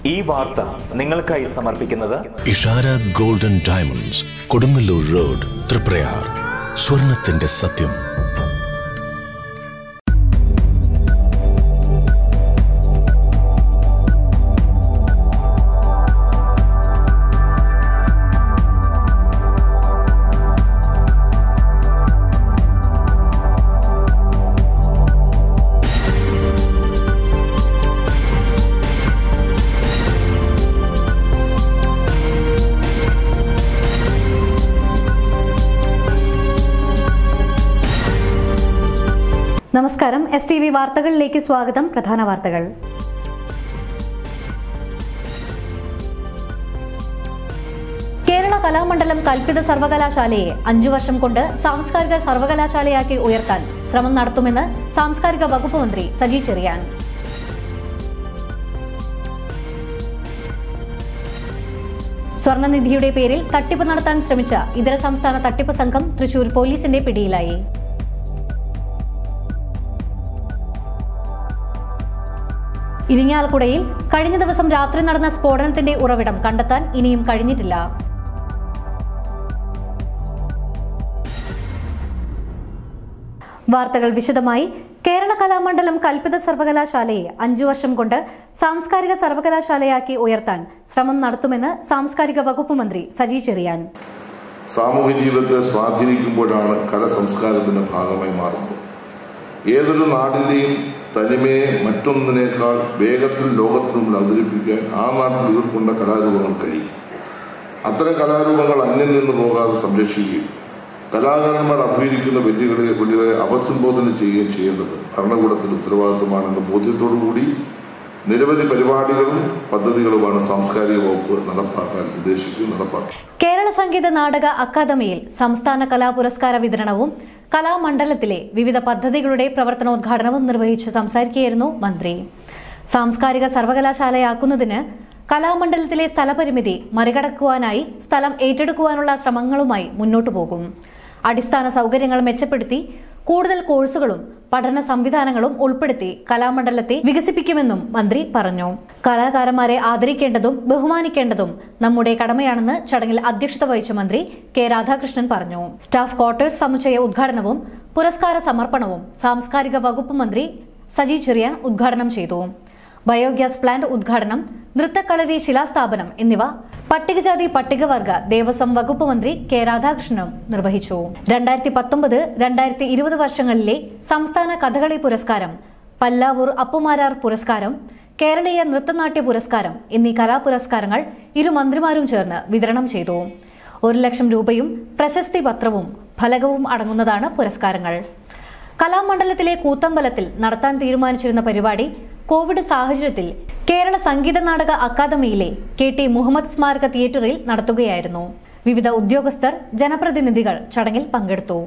ഈ വാർത്ത നിങ്ങൾക്കായി സമർപ്പിക്കുന്നത് Ishara golden diamonds Kodungallur road Triprayar സ്വർണത്തിന്റെ സത്യം നമസ്കാരം എസ് ടി വി വാർത്തകളിലേക്ക് സ്വാഗതം പ്രധാന വാർത്തകൾ കേരള കലാമണ്ഡലം കൽപ്പിത സർവകലാശാലയെ അഞ്ചു വർഷം കൊണ്ട് സാംസ്കാരിക സർവകലാശാലയാക്കി ഉയർത്താൻ ശ്രമം നടത്തുമെന്ന് സാംസ്കാരിക വകുപ്പ് മന്ത്രി സജി ചെറിയാൻ സ്വർണനിധിയുടെ പേരിൽ തട്ടിപ്പ് നടത്താൻ ശ്രമിച്ച ഇതര സംസ്ഥാന തട്ടിപ്പ് സംഘം തൃശൂർ പോലീസിന്റെ പിടിയിലായി ഇരിങ്ങാലക്കുടയിൽ കഴിഞ്ഞ ദിവസം രാത്രി നടന്ന സ്ഫോടനത്തിന്റെ ഉറവിടം കണ്ടെത്താൻ ഇനിയും കഴിഞ്ഞിട്ടില്ല വാർത്തകൾ വിശദമായി കേരള കലാമണ്ഡലം കൽപ്പിത സർവകലാശാലയെ അഞ്ചു വർഷം കൊണ്ട് സാംസ്കാരിക സർവകലാശാലയാക്കി ഉയർത്താൻ ശ്രമം നടത്തുമെന്ന് സാംസ്കാരിക വകുപ്പ് മന്ത്രി സജി ചെറിയാൻ സാമൂഹ്യ ജീവിതത്തെ സ്വാധീനിക്കുമ്പോഴാണ് കല സംസ്കാരത്തിന്റെ ഭാഗമായി മാറുന്നത് ഏതൊരു നാടിന്റെയും തനിമയെ മറ്റൊന്നിനേക്കാൾ വേഗത്തിൽ ലോകത്തിനു മുമ്പിൽ അവതരിപ്പിക്കാൻ ആ നാട്ടിൽ ഉയർക്കൊണ്ട കലാരൂപങ്ങൾ കഴിയും അത്തരം കലാരൂപങ്ങൾ അന്യം നിന്ന് പോകാതെ സംരക്ഷിക്കുകയും കലാകാരന്മാർ അഭിമുഖീകരിക്കുന്ന വെല്ലുകളെ വെല്ലുകളെ അപസംബോധന ചെയ്യുകയും ചെയ്യേണ്ടത് ഭരണകൂടത്തിന്റെ ഉത്തരവാദിത്വമാണെന്ന ബോധ്യത്തോടുകൂടി നിരവധി പരിപാടികളും പദ്ധതികളുമാണ് സാംസ്കാരിക വകുപ്പ് നടപ്പാക്കാൻ ഉദ്ദേശിക്കുന്നത് നടപ്പാക്കുക കേരള സംഗീത നാടക അക്കാദമിയിൽ സംസ്ഥാന കലാ പുരസ്കാര വിതരണവും കലാമണ്ഡലത്തിലെ വിവിധ പദ്ധതികളുടെ പ്രവർത്തനോദ്ഘാടനവും നിർവഹിച്ച് സംസാരിക്കുകയായിരുന്നു മന്ത്രി സാംസ്കാരിക സർവകലാശാലയാക്കുന്നതിന് കലാമണ്ഡലത്തിലെ സ്ഥലപരിമിതി മറികടക്കുവാനായി സ്ഥലം ഏറ്റെടുക്കുവാനുള്ള ശ്രമങ്ങളുമായി മുന്നോട്ടു പോകും അടിസ്ഥാന സൗകര്യങ്ങൾ മെച്ചപ്പെടുത്തി കൂടുതൽ കോഴ്സുകളും പഠന സംവിധാനങ്ങളും ഉൾപ്പെടുത്തി കലാമണ്ഡലത്തെ വികസിപ്പിക്കുമെന്നും മന്ത്രി പറഞ്ഞു കലാകാരന്മാരെ ആദരിക്കേണ്ടതും ബഹുമാനിക്കേണ്ടതും നമ്മുടെ കടമയാണെന്ന് ചടങ്ങിൽ അധ്യക്ഷത വഹിച്ച മന്ത്രി കെ രാധാകൃഷ്ണൻ പറഞ്ഞു സ്റ്റാഫ് ക്വാർട്ടേഴ്സ് സമുച്ചയ ഉദ്ഘാടനവും പുരസ്കാര സമർപ്പണവും സാംസ്കാരിക വകുപ്പ് മന്ത്രി സജി ചെറിയാൻ ഉദ്ഘാടനം ചെയ്തു ബയോഗ്യാസ് പ്ലാന്റ് ഉദ്ഘാടനം നൃത്തക്കളരി ശിലാസ്ഥാപനം എന്നിവ പട്ടികജാതി പട്ടികവർഗ ദേവസ്വം വകുപ്പ് മന്ത്രി കെ രാധാകൃഷ്ണനും നിർവഹിച്ചു രണ്ടായിരത്തി പത്തൊമ്പത് രണ്ടായിരത്തി ഇരുപത് വർഷങ്ങളിലെ സംസ്ഥാന കഥകളി പുരസ്കാരം പല്ലാവൂർ അപ്പുമാരാർ പുരസ്കാരം കേരളീയ നൃത്തനാട്യ പുരസ്കാരം എന്നീ കലാപുരസ്കാരങ്ങൾ ഇരു മന്ത്രിമാരും ചേർന്ന് വിതരണം ചെയ്തു ഒരു ലക്ഷം രൂപയും പ്രശസ്തി പത്രവും ഫലകവും അടങ്ങുന്നതാണ് പുരസ്കാരങ്ങൾ കലാമണ്ഡലത്തിലെ കൂത്തമ്പലത്തിൽ നടത്താൻ തീരുമാനിച്ചിരുന്ന പരിപാടി കോവിഡ് സാഹചര്യത്തിൽ കേരള സംഗീത നാടക അക്കാദമിയിലെ കെ ടി മുഹമ്മദ് സ്മാരക തിയേറ്ററിൽ നടത്തുകയായിരുന്നു വിവിധ ഉദ്യോഗസ്ഥർ ജനപ്രതിനിധികൾ ചടങ്ങിൽ പങ്കെടുത്തു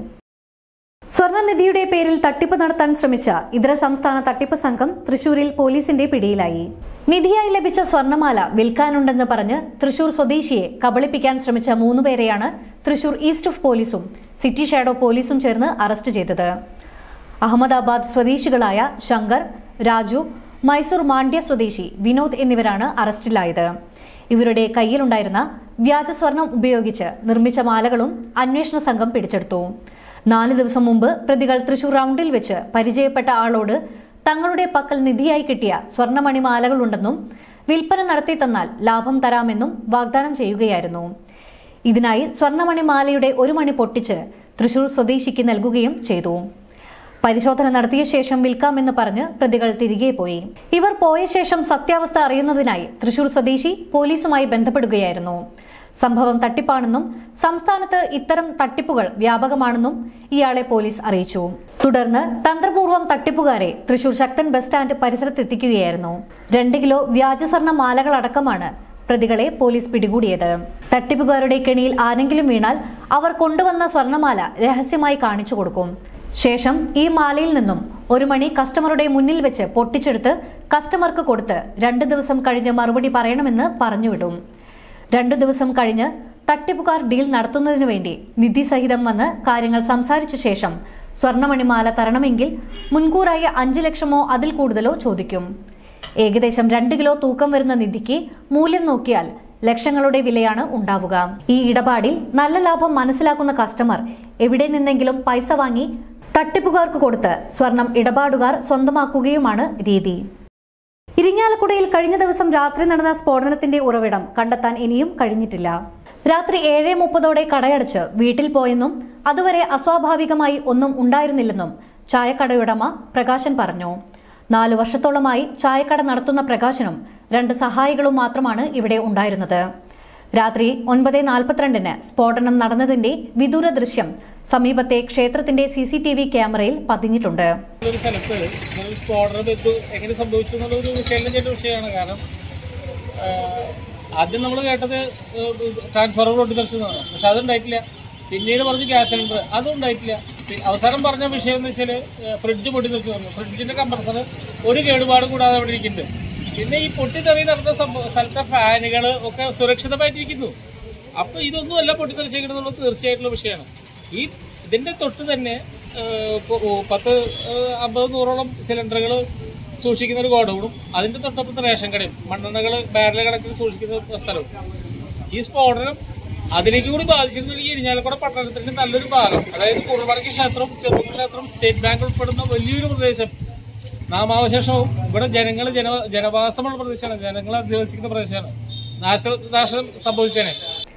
സ്വർണനിധിയുടെ പേരിൽ തട്ടിപ്പ് നടത്താൻ ശ്രമിച്ച ഇതര സംസ്ഥാന തട്ടിപ്പ് സംഘം തൃശൂരിൽ പോലീസിന്റെ പിടിയിലായി നിധിയായി ലഭിച്ച സ്വർണമാല വിൽക്കാനുണ്ടെന്ന് പറഞ്ഞ് തൃശൂർ സ്വദേശിയെ കബളിപ്പിക്കാൻ ശ്രമിച്ച മൂന്നുപേരെയാണ് തൃശൂർ ഈസ്റ്റ് പോലീസും സിറ്റി ഷാഡോ പോലീസും ചേർന്ന് അറസ്റ്റ് ചെയ്തത് അഹമ്മദാബാദ് സ്വദേശികളായ ശങ്കർ രാജു മൈസൂർ മാണ്ഡ്യ സ്വദേശി വിനോദ് എന്നിവരാണ് അറസ്റ്റിലായത് ഇവരുടെ കയ്യിലുണ്ടായിരുന്ന വ്യാജ സ്വർണം ഉപയോഗിച്ച് നിർമ്മിച്ച മാലകളും അന്വേഷണ സംഘം പിടിച്ചെടുത്തു നാല് ദിവസം മുമ്പ് പ്രതികൾ തൃശൂർ റൌണ്ടിൽ വെച്ച് പരിചയപ്പെട്ട ആളോട് തങ്ങളുടെ പക്കൽ നിധിയായി കിട്ടിയ സ്വർണ്ണമണി മാലകളുണ്ടെന്നും വിൽപ്പന നടത്തി തന്നാൽ ലാഭം തരാമെന്നും വാഗ്ദാനം ചെയ്യുകയായിരുന്നു ഇതിനായി സ്വർണ്ണമണി മാലയുടെ ഒരു മണി പൊട്ടിച്ച് തൃശൂർ സ്വദേശിക്ക് നൽകുകയും ചെയ്തു പരിശോധന നടത്തിയ ശേഷം വിൽക്കാമെന്ന് പറഞ്ഞ് പ്രതികൾ തിരികെ പോയി ഇവർ പോയ ശേഷം സത്യാവസ്ഥ അറിയുന്നതിനായി തൃശൂർ സ്വദേശി പോലീസുമായി ബന്ധപ്പെടുകയായിരുന്നു സംഭവം തട്ടിപ്പാണെന്നും സംസ്ഥാനത്ത് ഇത്തരം തട്ടിപ്പുകൾ വ്യാപകമാണെന്നും ഇയാളെ പോലീസ് അറിയിച്ചു തുടർന്ന് തന്ത്രപൂർവ്വം തട്ടിപ്പുകാരെ തൃശൂർ ശക്തൻ ബസ് സ്റ്റാൻഡ് പരിസരത്തെത്തിക്കുകയായിരുന്നു രണ്ട് കിലോ വ്യാജസ്വർണ്ണ മാലകളടക്കമാണ് പ്രതികളെ പോലീസ് പിടികൂടിയത് തട്ടിപ്പുകാരുടെ കെണിയിൽ ആരെങ്കിലും വീണാൽ അവർ കൊണ്ടുവന്ന സ്വർണ്ണമാല രഹസ്യമായി കാണിച്ചു കൊടുക്കും ശേഷം ഈ മാലയിൽ നിന്നും ഒരു മണി കസ്റ്റമറുടെ മുന്നിൽ വെച്ച് പൊട്ടിച്ചെടുത്ത് കസ്റ്റമർക്ക് കൊടുത്ത് രണ്ട് ദിവസം കഴിഞ്ഞ് മറുപടി പറയണമെന്ന് പറഞ്ഞുവിടും രണ്ടു ദിവസം കഴിഞ്ഞ് തട്ടിപ്പുകാർ ഡീൽ നടത്തുന്നതിനു വേണ്ടി നിധി സഹിതം വന്ന് കാര്യങ്ങൾ സംസാരിച്ച ശേഷം സ്വർണ്ണമണിമാല തരണമെങ്കിൽ മുൻകൂറായി അഞ്ചു ലക്ഷമോ അതിൽ കൂടുതലോ ചോദിക്കും ഏകദേശം രണ്ട് കിലോ തൂക്കം വരുന്ന നിധിക്ക് മൂല്യം നോക്കിയാൽ ലക്ഷങ്ങളുടെ വിലയാണ് ഉണ്ടാവുക ഈ ഇടപാടിൽ നല്ല ലാഭം മനസ്സിലാക്കുന്ന കസ്റ്റമർ എവിടെ നിന്നെങ്കിലും പൈസ വാങ്ങി തട്ടിപ്പുകാർക്ക് കൊടുത്ത് സ്വർണം ഇടപാടുകാർ സ്വന്തമാക്കുകയുമാണ് രീതി ഇരിങ്ങാലക്കുടയിൽ കഴിഞ്ഞ ദിവസം രാത്രി നടന്ന സ്ഫോടനത്തിന്റെ ഉറവിടം കണ്ടെത്താൻ ഇനിയും കഴിഞ്ഞിട്ടില്ല രാത്രി ഏഴ് മുപ്പതോടെ കടയടച്ച് വീട്ടിൽ പോയെന്നും അതുവരെ അസ്വാഭാവികമായി ഒന്നും ഉണ്ടായിരുന്നില്ലെന്നും ചായക്കടയുടമ പ്രകാശൻ പറഞ്ഞു നാലു വർഷത്തോളമായി ചായക്കട നടത്തുന്ന പ്രകാശനും രണ്ട് സഹായികളും മാത്രമാണ് ഇവിടെ ഉണ്ടായിരുന്നത് രാത്രി ഒൻപത് നാൽപ്പത്തിരണ്ടിന് സ്ഫോടനം നടന്നതിന്റെ വിദൂര ദൃശ്യം സമീപത്തെ ക്ഷേത്രത്തിന്റെ സി സി ടി വി ക്യാമറയിൽ പതിഞ്ഞിട്ടുണ്ട് ഒരു സ്ഥലത്ത് ഇങ്ങനെ ഒരു സ്ഫോടനം എത്തു എങ്ങനെ സംഭവിച്ചു എന്നുള്ള ഒരു വിശകലനം ചെയ്യേണ്ട വിഷയമാണ് കാരണം ആഹ്, ആദ്യം നമ്മൾ കേട്ടത് ട്രാൻസ്ഫോർമർ പൊട്ടിത്തെറിച്ചു എന്നാണ് പക്ഷെ അതുണ്ടായിട്ടില്ല പിന്നീട് പറഞ്ഞു ഗ്യാസ് സിലിണ്ടർ അതും ഉണ്ടായിട്ടില്ല പി- അവസാനം പറഞ്ഞ വിഷയം എന്ന് വെച്ചാൽ ഫ്രിഡ്ജ് പൊട്ടിത്തെറിച്ചു പറഞ്ഞു ഫ്രിഡ്ജിന്റെ കംപ്രസർ ഒരു കേടുപാടും കൂടാതെ അവിടെ ഇരിക്കുന്നുണ്ട് പിന്നെ ഈ പൊട്ടിത്തെറി നടന്ന സംഭവ സ്ഥലത്തെ ഫാനുകൾ ഒക്കെ സുരക്ഷിതമായിട്ടിരിക്കുന്നു അപ്പൊ ഇതൊന്നുമല്ല പൊട്ടിത്തെറിച്ചേക്കണമെന്നുള്ളത് തീർച്ചയായിട്ടുള്ള വിഷയമാണ് ഈ ഇതിന്റെ തൊട്ട് തന്നെ ഏഹ്, ഇപ്പൊ ഓ- പത്ത് ഏഹ്, അമ്പത് നൂറോളം സിലിണ്ടറുകൾ സൂക്ഷിക്കുന്ന ഒരു ഗോഡൌണും അതിന്റെ തൊട്ടപ്പുറത്തെ റേഷൻ കടയും മണ്ണെണ്ണകൾ ബാരൽ കണക്കിൽ സൂക്ഷിക്കുന്ന സ്ഥലവും ഈ സ്ഫോടനം അതിലേക്ക് കൂടി ബാധിച്ചിരുന്നെങ്കിൽ ഇരിഞ്ഞാലക്കുട പട്ടണത്തിന്റെ നല്ലൊരു ഭാഗം അതായത് കുറുമടക്കി ക്ഷേത്രം ചെറുപ്പുഴ ക്ഷേത്രം സ്റ്റേറ്റ് ബാങ്ക് ഉൾപ്പെടുന്ന വലിയൊരു പ്രദേശം നാമാവശേഷവും ഇവിടെ ജനങ്ങൾ ജന ജനവാസമുള്ള പ്രദേശമാണ് ജനങ്ങൾ അധിവസിക്കുന്ന പ്രദേശമാണ് നാശനാശം സംഭവിച്ചേനെ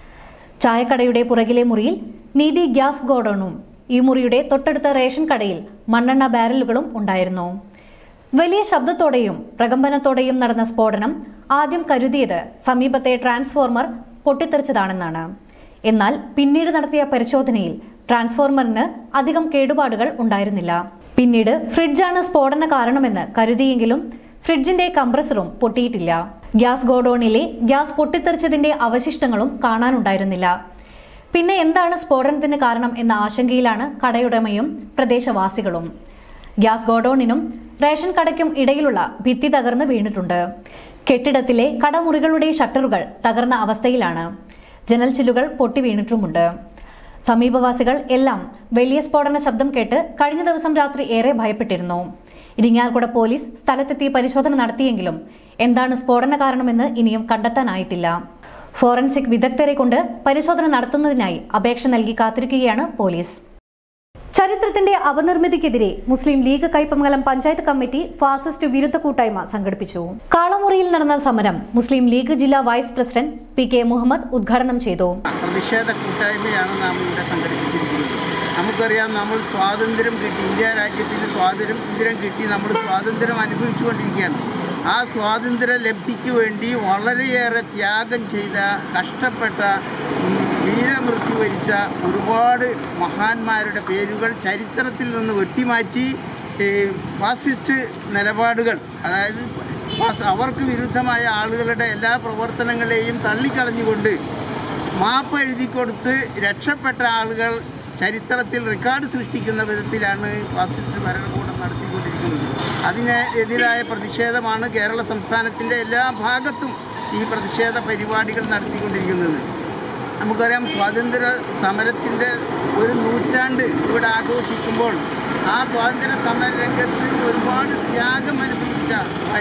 ചായക്കടയുടെ പുറകിലെ മുറിയിൽ നീതി ഗ്യാസ് ഗോഡൌണും ഈ മുറിയുടെ തൊട്ടടുത്ത റേഷൻ കടയിൽ മണ്ണെണ്ണ ബാരലുകളും ഉണ്ടായിരുന്നു വലിയ ശബ്ദത്തോടെയും പ്രകമ്പനത്തോടെയും നടന്ന സ്ഫോടനം ആദ്യം കരുതിയത് സമീപത്തെ ട്രാൻസ്ഫോർമർ പൊട്ടിത്തെറിച്ചതാണെന്നാണ് എന്നാൽ പിന്നീട് നടത്തിയ പരിശോധനയിൽ ട്രാൻസ്ഫോർമറിന് അധികം കേടുപാടുകൾ ഉണ്ടായിരുന്നില്ല പിന്നീട് ഫ്രിഡ്ജാണ് സ്ഫോടന കാരണമെന്ന് കരുതിയെങ്കിലും ഫ്രിഡ്ജിന്റെ കംപ്രസറും പൊട്ടിയിട്ടില്ല ഗ്യാസ് ഗോഡൌണിലെ ഗ്യാസ് പൊട്ടിത്തെറിച്ചതിന്റെ അവശിഷ്ടങ്ങളും കാണാനുണ്ടായിരുന്നില്ല പിന്നെ എന്താണ് സ്ഫോടനത്തിന് കാരണം എന്ന ആശങ്കയിലാണ് കടയുടമയും പ്രദേശവാസികളും ഗ്യാസ് ഗോഡൌണിനും റേഷൻ കടയ്ക്കും ഇടയിലുള്ള ഭിത്തി തകർന്ന് വീണിട്ടുണ്ട് കെട്ടിടത്തിലെ കടമുറികളുടെ ഷട്ടറുകൾ തകർന്ന അവസ്ഥയിലാണ് ജനൽ ചില്ലുകൾ പൊട്ടി വീണിട്ടുമുണ്ട് സമീപവാസികൾ എല്ലാം വലിയ സ്ഫോടന ശബ്ദം കേട്ട് കഴിഞ്ഞ ദിവസം രാത്രി ഏറെ ഭയപ്പെട്ടിരുന്നു ഇരിങ്ങാലക്കുട പോലീസ് സ്ഥലത്തെത്തി പരിശോധന നടത്തിയെങ്കിലും എന്താണ് സ്ഫോടന കാരണമെന്ന് ഇനിയും കണ്ടെത്താനായിട്ടില്ല ഫോറൻസിക് വിദഗ്ധരെ കൊണ്ട് പരിശോധന നടത്തുന്നതിനായി അപേക്ഷ നൽകി കാത്തിരിക്കുകയാണ് പോലീസ് ചരിത്രത്തിന്റെ അപനിർമ്മിതിക്കെതിരെ Muslim League Kaipamangalam panchayat committee fascist വിരുദ്ധ കൂട്ടായ്മ സംഘടിപ്പിച്ചു കാളമുറിയിൽ നടന്ന സമരം മുസ്ലിം ലീഗ് ജില്ലാ vice president P K Muhammad ഉദ്ഘാടനം ചെയ്തു പ്രതിഷേധ കൂട്ടായ്മയാണ് നാം ഇവിടെ സംഘടിപ്പിച്ചിരിക്കുന്നത് നമുക്കറിയാം നമ്മൾ സ്വാതന്ത്ര്യം കിട്ടി ഇന്ത്യ രാജ്യത്തിന് സ്വാതന്ത്ര്യം കിട്ടി നമ്മൾ സ്വാതന്ത്ര്യം അനുഭവിച്ചുകൊണ്ടിരിക്കുകയാണ് ആ സ്വാതന്ത്ര്യ ലബ്ധിക്ക് വേണ്ടി വളരെയേറെ ത്യാഗം ചെയ്ത കഷ്ടപ്പെട്ട ഉം, വീരമൃത്യു വരിച്ച ഒരുപാട് മഹാന്മാരുടെ പേരുകൾ ചരിത്രത്തിൽ നിന്ന് വെട്ടിമാറ്റി ഏ, ഫാസിസ്റ്റ് നിലപാടുകൾ അതായത് ഫാസ്- അവർക്ക് വിരുദ്ധമായ ആളുകളുടെ എല്ലാ പ്രവർത്തനങ്ങളെയും തള്ളിക്കളഞ്ഞുകൊണ്ട് മാപ്പ് എഴുതി കൊടുത്ത് രക്ഷപ്പെട്ട ആളുകൾ ചരിത്രത്തിൽ റെക്കോർഡ് സൃഷ്ടിക്കുന്ന വിധത്തിലാണ് ഫാസിസ്റ്റ് ഭരണകൂടം നടത്തിക്കൊണ്ടിരിക്കുന്നത് അതിന് എതിരായ പ്രതിഷേധമാണ് കേരള സംസ്ഥാനത്തിൻ്റെ എല്ലാ ഭാഗത്തും ഈ പ്രതിഷേധ പരിപാടികൾ നടത്തിക്കൊണ്ടിരിക്കുന്നത് നമുക്കറിയാം സ്വാതന്ത്ര്യ സമരത്തിൻ്റെ ഒരു നൂറ്റാണ്ട് ഇവിടെ ആഘോഷിക്കുമ്പോൾ ആ സ്വാതന്ത്ര്യ സമര രംഗത്ത് ഒരുപാട് ത്യാഗം അനുഭവിച്ച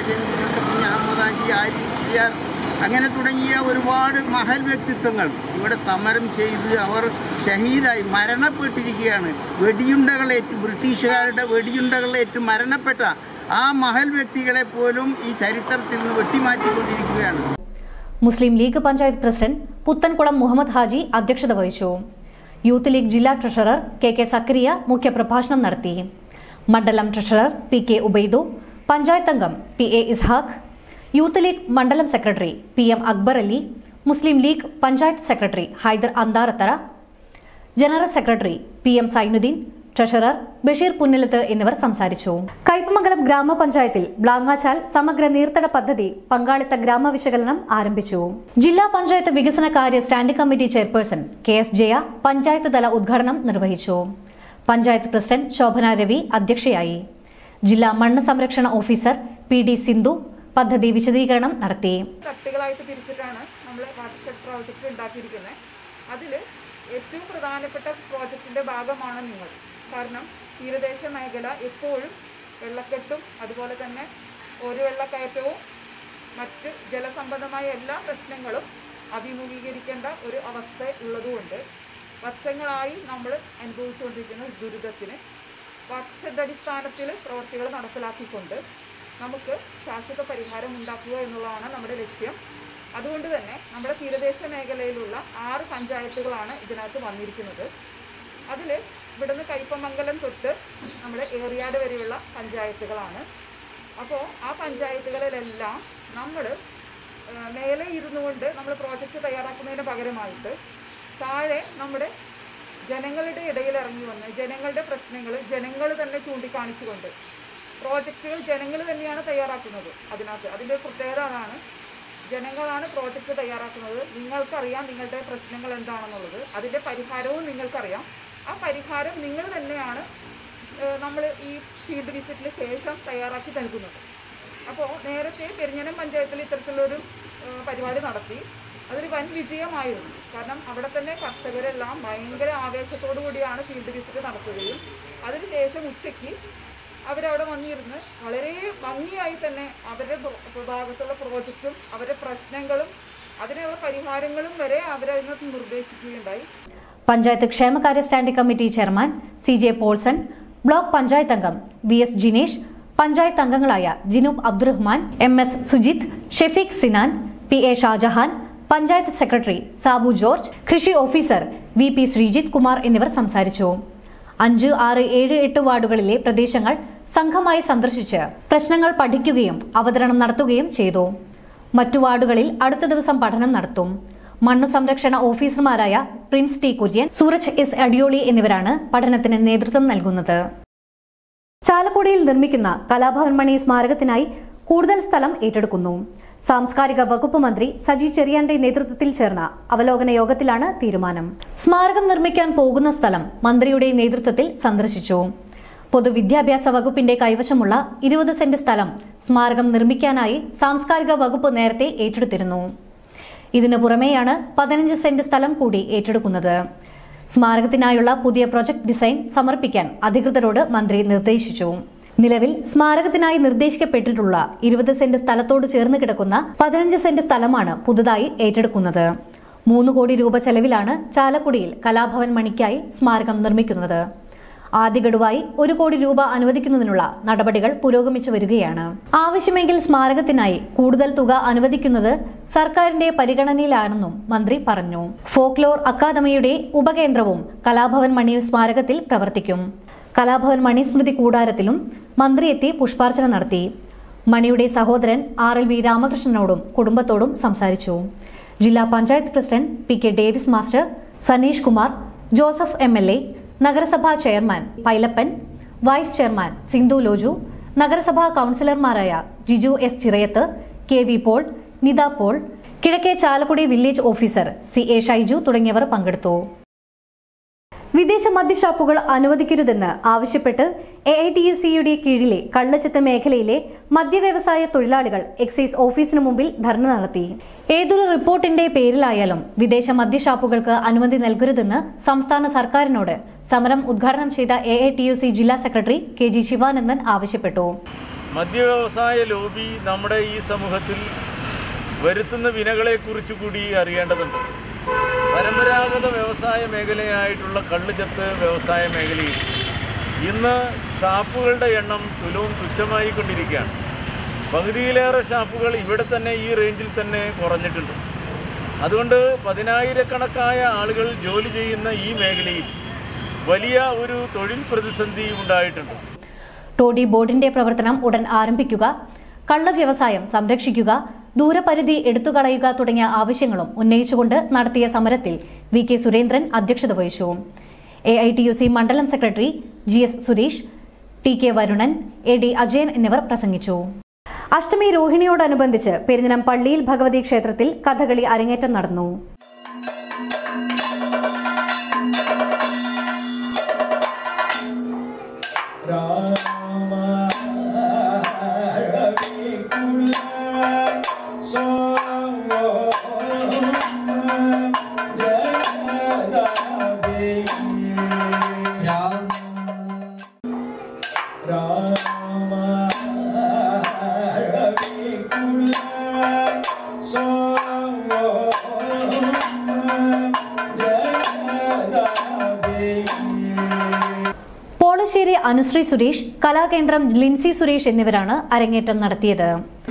കുഞ്ഞ് അഹമ്മദാജി ആരിഫ് സിയാർ അങ്ങനെ തുടങ്ങിയ ഒരുപാട് മഹൽ വ്യക്തിത്വങ്ങൾ ഇവിടെ സമരം ചെയ്ത് അവർ ഷഹീദായി മരണപ്പെട്ടിരിക്കുകയാണ് വെടിയുണ്ടകളേറ്റ് ബ്രിട്ടീഷുകാരുടെ വെടിയുണ്ടകളേറ്റ് മരണപ്പെട്ട ആ മഹൽ വ്യക്തികളെ പോലും ഈ ചരിത്രത്തിൽ നിന്ന് വെട്ടിമാറ്റിക്കൊണ്ടിരിക്കുകയാണ് Muslim League panchayat president Puthenkulam Muhammad Haji അധ്യക്ഷത വഹിച്ചു യൂത്ത് ലീഗ് ജില്ലാ ട്രഷറർ കെ കെ സക്രിയ മുഖ്യപ്രഭാഷണം നടത്തി മണ്ഡലം treasurer P K Ubaidu panchayat അംഗം P A Ishaq youth league മണ്ഡലം secretary P M Akbar Ali Muslim League panchayat secretary Haidar Antharathara general secretary P M Sainuddin treasurer Basheer Punnalath എന്നിവർ സംസാരിച്ചു കയ്പമംഗലം ഗ്രാമപഞ്ചായത്തിൽ ബ്ലാങ്ങാച്ചാൽ സമഗ്ര നീർത്തട പദ്ധതി പങ്കാളിത്ത ഗ്രാമ വിശകലനം ആരംഭിച്ചു ജില്ലാ പഞ്ചായത്ത് വികസന കാര്യ standing committee chairperson K S Jaya panchayat തല ഉദ്ഘാടനം നിർവഹിച്ചു പഞ്ചായത്ത് പ്രസിഡന്റ് ശോഭന രവി അധ്യക്ഷയായി ജില്ലാ മണ്ണ് സംരക്ഷണ ഓഫീസർ പി ഡി സിന്ധു പദ്ധതി വിശദീകരണം നടത്തി തട്ടുകളായിട്ട് തിരിച്ചിട്ടാണ് നമ്മൾ വാട്ടർ ഷെഡ് പ്രോജക്റ്റ് ഉണ്ടാക്കിയിരിക്കുന്നത് അതിൽ ഏറ്റവും പ്രധാനപ്പെട്ട പ്രോജക്റ്റിൻ്റെ ഭാഗമാണ് നിങ്ങൾ കാരണം തീരദേശ മേഖല എപ്പോഴും വെള്ളക്കെട്ടും അതുപോലെ തന്നെ ഒരു വെള്ളക്കയറ്റവും മറ്റ് ജലസംബന്ധമായ എല്ലാ പ്രശ്നങ്ങളും അഭിമുഖീകരിക്കേണ്ട ഒരു അവസ്ഥ ഉള്ളതുകൊണ്ട് വർഷങ്ങളായി നമ്മൾ അനുഭവിച്ചുകൊണ്ടിരിക്കുന്ന ദുരിതത്തിന് വർഷത്തടിസ്ഥാനത്തിൽ പ്രവർത്തികൾ നടപ്പിലാക്കിക്കൊണ്ട് നമുക്ക് ശാശ്വത പരിഹാരം ഉണ്ടാക്കുക എന്നുള്ളതാണ് നമ്മുടെ ലക്ഷ്യം അതുകൊണ്ട് തന്നെ നമ്മുടെ തീരദേശ മേഖലയിലുള്ള ആറ് പഞ്ചായത്തുകളാണ് ഇതിനകത്ത് വന്നിരിക്കുന്നത് അതിൽ ഇവിടുന്ന് കയ്പമംഗലം തൊട്ട് നമ്മുടെ ഏറിയാട് വരെയുള്ള പഞ്ചായത്തുകളാണ് അപ്പോൾ ആ പഞ്ചായത്തുകളിലെല്ലാം നമ്മൾ മേലെ ഇരുന്നു കൊണ്ട് നമ്മൾ പ്രോജക്റ്റ് തയ്യാറാക്കുന്നതിന് പകരമായിട്ട് താഴെ നമ്മുടെ ജനങ്ങളുടെ ഇടയിൽ ഇറങ്ങി വന്ന് ജനങ്ങളുടെ പ്രശ്നങ്ങൾ ജനങ്ങൾ തന്നെ ചൂണ്ടിക്കാണിച്ചുകൊണ്ട് പ്രോജക്റ്റുകൾ ജനങ്ങൾ തന്നെയാണ് തയ്യാറാക്കുന്നത് അതിനകത്ത് അതിൻ്റെ ഒരു പ്രത്യേകത അതാണ് ജനങ്ങളാണ് പ്രോജക്റ്റ് തയ്യാറാക്കുന്നത് നിങ്ങൾക്കറിയാം നിങ്ങളുടെ പ്രശ്നങ്ങൾ എന്താണെന്നുള്ളത് അതിൻ്റെ പരിഹാരവും നിങ്ങൾക്കറിയാം ആ പരിഹാരം നിങ്ങൾ തന്നെയാണ് നമ്മൾ ഈ ഫീൽഡ് വിസിറ്റിന് ശേഷം തയ്യാറാക്കി നൽകുന്നത് അപ്പോൾ നേരത്തെ പെരിഞ്ഞനം പഞ്ചായത്തിൽ ഇത്തരത്തിലൊരു ഏഹ്, പരിപാടി നടത്തി അതൊരു വൻ വിജയമായിരുന്നു കാരണം അവിടെ തന്നെ കർഷകരെല്ലാം ഭയങ്കര ആവേശത്തോടു കൂടിയാണ് ഫീൽഡ് വിസിറ്റ് നടത്തുകയും അതിനുശേഷം ഉച്ചയ്ക്ക് അവരവിടെ വന്നിരുന്ന് വളരെ ഭംഗിയായി തന്നെ അവരുടെ ഭ- ഭാഗത്തുള്ള പ്രോജക്റ്റും അവരുടെ പ്രശ്നങ്ങളും അതിനുള്ള പരിഹാരങ്ങളും വരെ അവരതിനകത്ത് നിർദ്ദേശിക്കുകയുണ്ടായി പഞ്ചായത്ത് ക്ഷേമകാര്യ standing committee chairman C J Paulson block panchayat അംഗം വി എസ് ജിനേഷ് പഞ്ചായത്ത് അംഗങ്ങളായ Jinoob Abdurahman M S Sujith Shefeeq Sinan P A Shajahan panchayat secretary Sabu George കൃഷി officer V P Sreejith Kumar എന്നിവർ സംസാരിച്ചു അഞ്ച് ആറ് ഏഴ് എട്ട് വാർഡുകളിലെ പ്രദേശങ്ങൾ സംഘമായി സന്ദർശിച്ച് പ്രശ്നങ്ങൾ പഠിക്കുകയും അവതരണം നടത്തുകയും ചെയ്തു മറ്റു വാർഡുകളിൽ അടുത്ത ദിവസം പഠനം നടത്തും മണ്ണു സംരക്ഷണ ഓഫീസർമാരായ Prince T Kurian Sooraj S Adiyoli എന്നിവരാണ് പഠനത്തിന് നേതൃത്വം നൽകുന്നത് ചാലക്കുടിയിൽ നിർമ്മിക്കുന്ന കലാഭവൻ മണി സ്മാരകത്തിനായി കൂടുതൽ സ്ഥലം ഏറ്റെടുക്കുന്നു സാംസ്കാരിക വകുപ്പ് മന്ത്രി സജി ചെറിയാന്റെ നേതൃത്വത്തിൽ ചേർന്ന അവലോകന യോഗത്തിലാണ് തീരുമാനം സ്മാരകം നിർമ്മിക്കാൻ പോകുന്ന സ്ഥലം മന്ത്രിയുടെ നേതൃത്വത്തിൽ സന്ദർശിച്ചു പൊതുവിദ്യാഭ്യാസ വകുപ്പിന്റെ കൈവശമുള്ള ഇരുപത് സെന്റ് സ്ഥലം സ്മാരകം നിർമ്മിക്കാനായി സാംസ്കാരിക വകുപ്പ് നേരത്തെ ഏറ്റെടുത്തിരുന്നു ഇതിനു പുറമെയാണ് പതിനഞ്ച് സെന്റ് സ്ഥലം കൂടി ഏറ്റെടുക്കുന്നത് സ്മാരകത്തിനായുള്ള പുതിയ പ്രൊജക്ട് ഡിസൈൻ സമർപ്പിക്കാൻ അധികൃതരോട് മന്ത്രി നിർദ്ദേശിച്ചു നിലവിൽ സ്മാരകത്തിനായി നിർദ്ദേശിക്കപ്പെട്ടിട്ടുള്ള ഇരുപത് സെന്റ് സ്ഥലത്തോട് ചേർന്ന് കിടക്കുന്ന പതിനഞ്ച് സെന്റ് സ്ഥലമാണ് പുതുതായി ഏറ്റെടുക്കുന്നത് മൂന്ന് കോടി രൂപ ചെലവിലാണ് ചാലക്കുടിയിൽ കലാഭവൻ മണിക്കായി സ്മാരകം നിർമ്മിക്കുന്നത് ആദ്യ ഗഡുവായി ഒരു കോടി രൂപ അനുവദിക്കുന്നതിനുള്ള നടപടികൾ പുരോഗമിച്ചു വരികയാണ് ആവശ്യമെങ്കിൽ സ്മാരകത്തിനായി കൂടുതൽ തുക അനുവദിക്കുന്നത് സർക്കാരിന്റെ പരിഗണനയിലാണെന്നും മന്ത്രി പറഞ്ഞു ഫോക്ലോർ അക്കാദമിയുടെ ഉപകേന്ദ്രവും കലാഭവൻ മണി സ്മാരകത്തിൽ പ്രവർത്തിക്കും കലാഭവൻ മണി സ്മൃതി കൂടാരത്തിലും മന്ത്രി എത്തി പുഷ്പാർച്ചന നടത്തി മണിയുടെ സഹോദരൻ ആർ എൽ വി രാമകൃഷ്ണനോടും കുടുംബത്തോടും സംസാരിച്ചു ജില്ലാ panchayat president P K Davis master Saneesh Kumar Joseph M L A നഗരസഭാ chairman Pailappan vice chairman Sindhu Loju നഗരസഭാ കൌൺസിലർമാരായ Jiju S Chirayath K V Paul Nitha Paul കിഴക്കേ Chalakudy village officer C A Shaiju തുടങ്ങിയവർ പങ്കെടുത്തു വിദേശ മദ്യഷാപ്പുകൾ അനുവദിക്കരുതെന്ന് ആവശ്യപ്പെട്ട് എ ഐ ടി യു സിയുടെ കീഴിലെ കള്ളച്ചത്ത് മേഖലയിലെ മദ്യവ്യവസായ തൊഴിലാളികൾ എക്സൈസ് ഓഫീസിന് മുമ്പിൽ ധർണ നടത്തി ഏതൊരു റിപ്പോർട്ടിന്റെ പേരിലായാലും വിദേശ മദ്യഷാപ്പുകൾക്ക് അനുമതി നൽകരുതെന്ന് സംസ്ഥാന സർക്കാരിനോട് സമരം ഉദ്ഘാടനം ചെയ്ത A I T U C ജില്ലാ സെക്രട്ടറി കെ ജി ശിവാനന്ദൻ ആവശ്യപ്പെട്ടു മദ്യവ്യവസായ ലോബി നമ്മുടെ ഈ സമൂഹത്തിൽ വരുത്തുന്ന വിനകളെക്കുറിച്ച് കൂടി അറിയേണ്ടതുണ്ട് പരമ്പരാഗത വ്യവസായ മേഖലയായിട്ടുള്ള കള്ളുചത്ത് വ്യവസായ മേഖലയിൽ ഇന്ന് ഷാപ്പുകളുടെ എണ്ണം തുലവും തുച്ഛമായി കൊണ്ടിരിക്കുകയാണ് പകുതിയിലേറെ ഷാപ്പുകൾ ഇവിടെ തന്നെ ഈ റേഞ്ചിൽ തന്നെ കുറഞ്ഞിട്ടുണ്ട് അതുകൊണ്ട് പതിനായിരക്കണക്കായ ആളുകൾ ജോലി ചെയ്യുന്ന ഈ മേഖലയിൽ വലിയ ഒരു തൊഴിൽ പ്രതിസന്ധി ഉണ്ടായിട്ടുണ്ട് ടോഡി ബോർഡിന്റെ പ്രവർത്തനം ഉടൻ ആരംഭിക്കുക കള്ള വ്യവസായം സംരക്ഷിക്കുക ദൂരപരിധി എടുത്തുകളയുക തുടങ്ങിയ ആവശ്യങ്ങളും ഉന്നയിച്ചുകൊണ്ട് നടത്തിയ സമരത്തിൽ വി കെ സുരേന്ദ്രൻ അധ്യക്ഷത വഹിച്ചു A I T U C മണ്ഡലം secretary G S Suresh T K Varunan A D Ajayan എന്നിവർ പ്രസംഗിച്ചു അഷ്ടമി രോഹിണിയോടനുബന്ധിച്ച് പെരിഞ്ഞനം പള്ളിയിൽ ഭഗവതി ക്ഷേത്രത്തിൽ കഥകളി അരങ്ങേറ്റം നടന്നു രാമ അനുശ്രീ സുരേഷ് കലാകേന്ദ്രം ലിൻസി സുരേഷ് എന്നിവരാണ് അരങ്ങേറ്റം നടത്തിയത്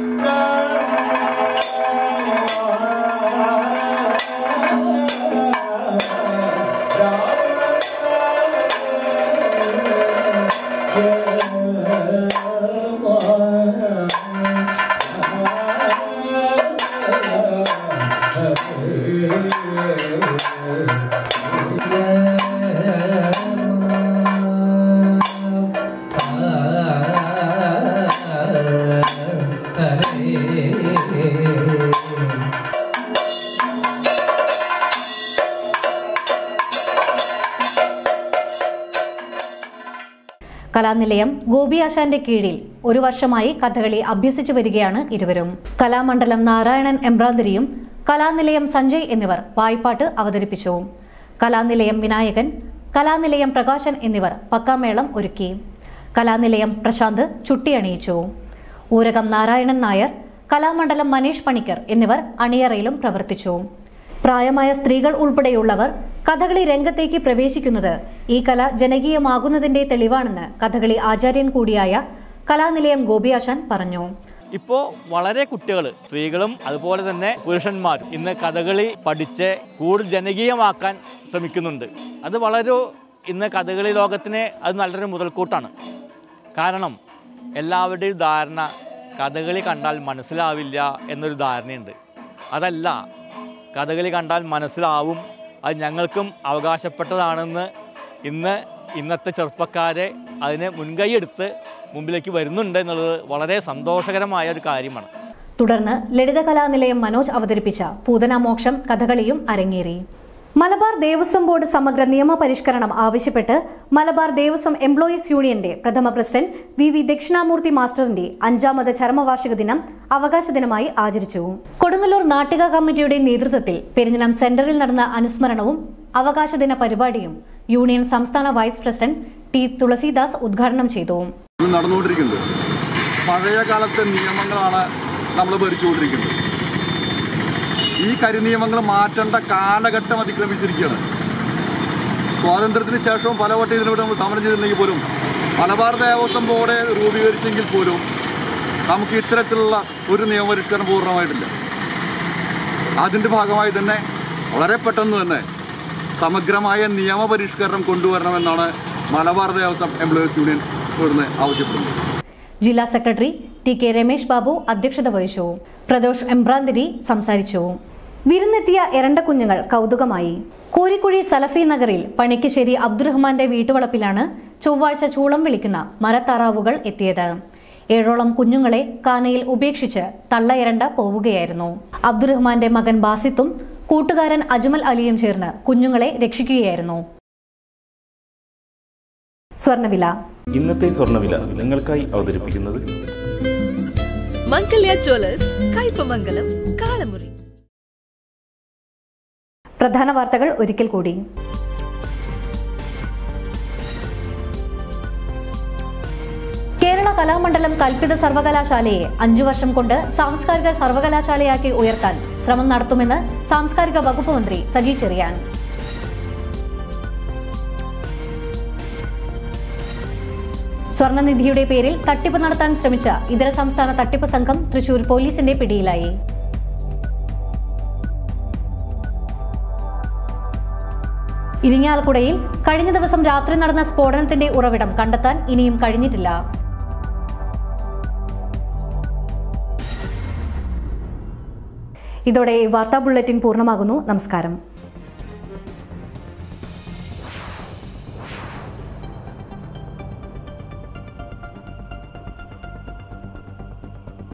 കലാനിലയം ഗോപിയാശാന്റെ കീഴിൽ ഒരു വർഷമായി കഥകളി അഭ്യസിച്ചു വരികയാണ് ഇരുവരും കലാമണ്ഡലം നാരായണൻ എംബ്രാന്തിരിയും കലാനിലയം സഞ്ജയ് എന്നിവർ വായ്പാട്ട് അവതരിപ്പിച്ചു കലാനിലയം വിനായകൻ കലാനിലയം പ്രകാശൻ എന്നിവർ പക്കാമേളം ഒരുക്കി കലാനിലയം പ്രശാന്ത് ചുട്ടിയണിയിച്ചു ഊരകം നാരായണൻ നായർ കലാമണ്ഡലം മനീഷ് പണിക്കർ എന്നിവർ അണിയറയിലും പ്രവർത്തിച്ചു പ്രായമായ സ്ത്രീകൾ ഉൾപ്പെടെയുള്ളവർ കഥകളി രംഗത്തേക്ക് പ്രവേശിക്കുന്നത് ഈ കല ജനകീയമാകുന്നതിന്റെ തെളിവാണെന്ന് കഥകളി ആചാര്യൻ കൂടിയായ കലാനിലയം ഗോപിയാശാൻ പറഞ്ഞു ഇപ്പോൾ വളരെ കുട്ടികൾ സ്ത്രീകളും അതുപോലെ തന്നെ പുരുഷന്മാരും ഇന്ന് കഥകളി പഠിച്ച് കൂടുതൽ ജനകീയമാക്കാൻ ശ്രമിക്കുന്നുണ്ട് അത് വളരെ ഇന്ന് കഥകളി ലോകത്തിന് അത് നല്ലൊരു മുതൽക്കൂട്ടാണ് കാരണം എല്ലാവരുടെയും ധാരണ കഥകളി കണ്ടാൽ മനസ്സിലാവില്ല എന്നൊരു ധാരണയുണ്ട് അതല്ല കഥകളി കണ്ടാൽ മനസ്സിലാവും അത് ഞങ്ങൾക്കും അവകാശപ്പെട്ടതാണെന്ന് ഇന്ന് ഇന്നത്തെ ചെറുപ്പക്കാരെ അതിനെ മുൻകൈയെടുത്ത് മുമ്പിലേക്ക് വരുന്നുണ്ട് എന്നുള്ളത് വളരെ സന്തോഷകരമായ ഒരു കാര്യമാണ് തുടർന്ന് ലളിതകലാനിലയം മനോജ് അവതരിപ്പിച്ച പൂതനാമോക്ഷം കഥകളിയും അരങ്ങേറി മലബാർ ദേവസ്വം ബോർഡ് സമഗ്ര നിയമ പരിഷ്കരണം ആവശ്യപ്പെട്ട് മലബാർ ദേവസ്വം എംപ്ലോയീസ് യൂണിയന്റെ പ്രഥമ പ്രസിഡന്റ് വി വി ദക്ഷിണാമൂർത്തി മാസ്റ്ററിന്റെ അഞ്ചാമത് ചരമവാർഷിക ദിനം അവകാശ ദിനമായി ആചരിച്ചു കൊടുങ്ങല്ലൂർ നാട്ടിക കമ്മിറ്റിയുടെ നേതൃത്വത്തിൽ പെരിഞ്ഞനം സെന്ററിൽ നടന്ന അനുസ്മരണവും അവകാശ ദിന പരിപാടിയും യൂണിയൻ സംസ്ഥാന വൈസ് പ്രസിഡന്റ് ടി തുളസീദാസ് ഉദ്ഘാടനം ചെയ്തു ഇത് നടന്നുകൊണ്ടിരിക്കുന്നത് പഴയ കാലത്തെ നിയമങ്ങളാണ് നമ്മൾ ഭരിച്ചുകൊണ്ടിരിക്കുന്നത് ഈ കരിനിയമങ്ങൾ മാറ്റേണ്ട കാലഘട്ടം അതിക്രമിച്ചിരിക്കുകയാണ് സ്വാതന്ത്ര്യത്തിന് ശേഷവും പലവട്ടം ഇതിനോട് നമ്മൾ സമരം ചെയ്തിട്ടുണ്ടെങ്കിൽ പോലും മലബാർ ദേവസ്വം ബോർഡ് രൂപീകരിച്ചെങ്കിൽ പോലും നമുക്ക് ഇത്തരത്തിലുള്ള ഒരു നിയമപരിഷ്കരണം പൂർണ്ണമായിട്ടില്ല അതിൻ്റെ ഭാഗമായി തന്നെ വളരെ പെട്ടെന്ന് തന്നെ സമഗ്രമായ നിയമപരിഷ്കരണം കൊണ്ടുവരണമെന്നാണ് മലബാർ ദേവസ്വം എംപ്ലോയീസ് യൂണിയൻ ഇവിടുന്ന് ആവശ്യപ്പെടുന്നത് ജില്ലാ secretary T K Ramesh Babu അധ്യക്ഷത വഹിച്ചു പ്രദോഷ് എംബ്രാന്തിരി സംസാരിച്ചു വിരുന്നെത്തിയ എരണ്ട കുഞ്ഞുങ്ങൾ കൗതുകമായി കോരിക്കുഴി സലഫി നഗറിൽ പണിക്കശ്ശേരി അബ്ദുറഹ്മാന്റെ വീട്ടുവളപ്പിലാണ് ചൊവ്വാഴ്ച ചൂളം വിളിക്കുന്ന മരത്താറാവുകൾ എത്തിയത് ഏഴോളം കുഞ്ഞുങ്ങളെ കാനയിൽ ഉപേക്ഷിച്ച് തള്ള എരണ്ട പോവുകയായിരുന്നു അബ്ദുറഹ്മാന്റെ മകൻ ബാസിത്തും കൂട്ടുകാരൻ അജ്മൽ അലിയും ചേർന്ന് കുഞ്ഞുങ്ങളെ രക്ഷിക്കുകയായിരുന്നു സ്വർണവില ഇന്നത്തെ സ്വർണ്ണവില നിങ്ങൾക്കായി അവതരിപ്പിക്കുന്നത് മംഗല്യ ജ്വല്ലേഴ്സ് കയ്പമംഗലം കാളമുറി പ്രധാന വാർത്തകൾ ഒരിക്കൽ കൂടി കേരള കലാമണ്ഡലം കൽപ്പിത സർവകലാശാലയെ അഞ്ചു വർഷം കൊണ്ട് സാംസ്കാരിക സർവകലാശാലയാക്കി ഉയർത്താൻ ശ്രമം നടത്തുമെന്ന് സാംസ്കാരിക വകുപ്പ് മന്ത്രി സജി ചെറിയാൻ സ്വർണനിധിയുടെ പേരിൽ തട്ടിപ്പ് നടത്താൻ ശ്രമിച്ച ഇതര സംസ്ഥാന തട്ടിപ്പ് സംഘം തൃശൂർ പോലീസിന്റെ പിടിയിലായി ഇരിങ്ങാലക്കുടയിൽ കഴിഞ്ഞ ദിവസം രാത്രി നടന്ന സ്ഫോടനത്തിന്റെ ഉറവിടം കണ്ടെത്താൻ ഇനിയും കഴിഞ്ഞിട്ടില്ല ഇതോടെ ഈ വാർത്താ ബുള്ളറ്റിൻ പൂർണ്ണമാകുന്നു നമസ്കാരം